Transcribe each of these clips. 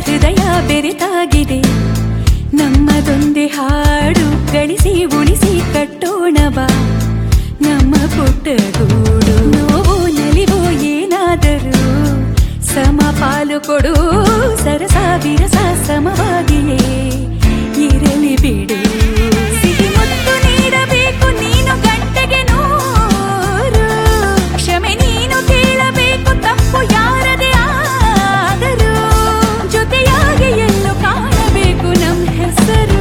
ಹೃದಯ ಬೆರೆತಾಗಿದೆ ನಮ್ಮದೊಂದೇ ಹಾಡು ಗಳಿಸಿ ಉಳಿಸಿ ಕಟ್ಟೋಣ ಬಾ ನಮ್ಮ ಪುಟ್ಟ ಗೂಡು ನೋವು ನಲಿವು ಏನಾದರೂ ಸಮ ಪಾಲು ಕೊಡು ಸರಸ ವಿರಸ ಸಮವಾಗಿಯೇ ಇರಲಿ ಬಿಡು ಸಿಹಿ ಮುತ್ತು ನೀಡಬೇಕು ನೀನು ಗಂಟೆಗೆ ನೂರು ಕ್ಷಮೆ ನೀನು ಕೇಳಬೇಕು ತಪ್ಪು ಯಾರದೇ ಆದರೂ ಜೊತೆಯಾಗಿ ಎಲ್ಲೋ ಕಾಣಬೇಕು ನಮ್ ಹೆಸರು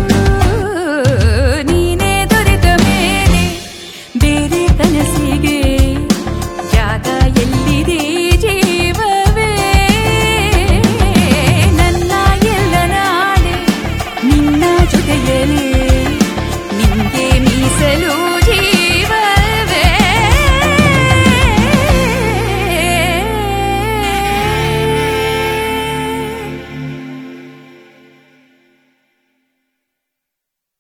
ನೀನೇ ದೊರೆತ ಮೇಲೆ ಬೇರೆ ಕನಸಿಗೆ ಜಾಗ ಎಲ್ಲಿದೆ ಜೀವವೇ ನನ್ನ ಎಲ್ಲ ನಾಡೆ ನಿನ್ನ ಜೊತೆಯಲ್ಲಿ